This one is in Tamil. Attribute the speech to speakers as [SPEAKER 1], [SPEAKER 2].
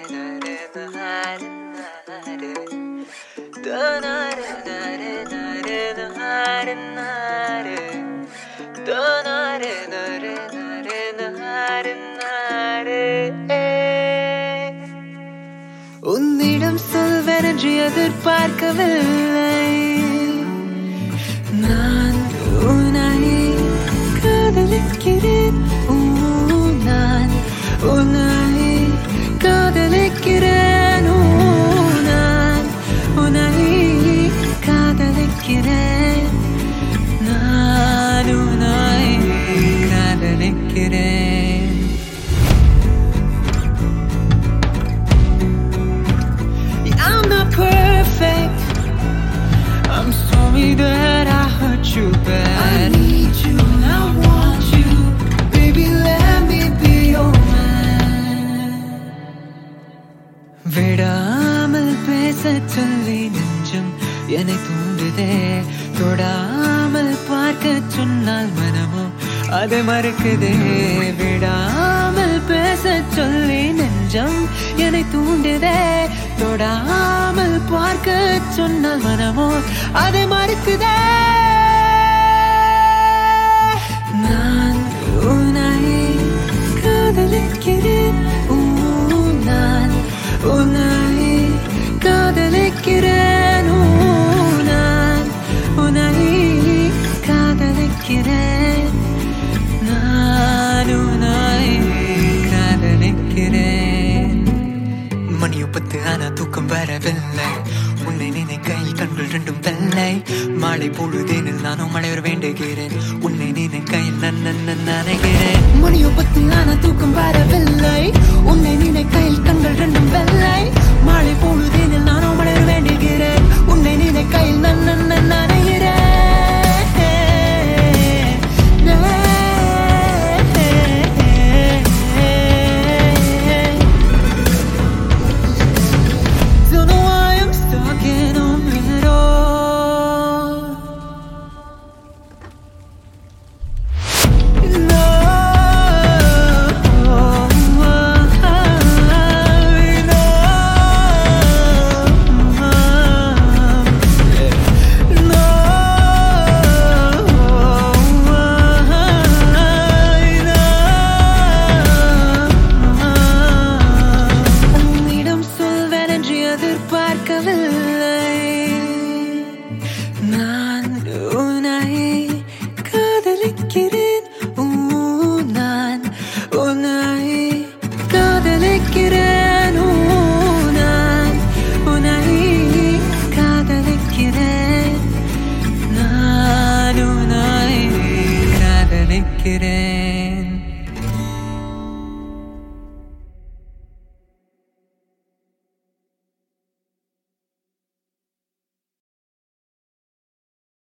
[SPEAKER 1] உன்னிடம் சொல்வென்று எதிர்பார்க்கவில்லை நான் உன்னை காதலிக்கிறேன் ஊ, நான் உன்னை காதலிக்கிறேன் ஊ, நான் உன்னை காதலிக்கிறேன் நான் உன்னை காதலிக்கிறேன் I'm not perfect. I'm sorry that I hurt you bad. I need you and I want you. Baby, let me be your man. விடாமல் பேச சொல்லி நெஞ்சம் என்னை தூண்டுதே தொடாமல் பார்க்க சொன்னால் மனமோ அதை மறுக்குதே விடாமல் பேச சொல்லி நெஞ்சம் என்னை தூண்டுதே தொடாமல் பார்க்க சொன்னால் மனமோ அதை மறுக்குதே நான் உன்னை காதலிக்கிறேன் ஊ, நான் உன்னை காதலிக்கிறேன் ஊ, நான் உன்னை காதலிக்கிறேன் நான் உன்னை காதலிக்கிறேன் மணி பத்து ஆனா தூக்கம் வரவில்லை உன்னை நினைக்கையில் கண்கள் ரெண்டும் வெள்ளை மாலை பொழுதேனில் நானும் மலைவர் வேண்டுகிறேன் உன்னை நினைக்கையில் நான் நான் நினைக்கிறேன் மணி பத்து ஆனா தூக்கம் வரவில்லை உன்னை நினைக்கையில் கண்கள் ரெண்டும் வெள்ளை மாலை பொழுதேனில் நானும் மலைவர் வேண்டுகிறேன் உன்னை நினைக்கையில் நான் நான் நினைக்கிறேன் Don't know why I'm stuck in on it all. No, உன்னிடம் சொல்வேன் என்று எதிர்பார்க்கவில்லை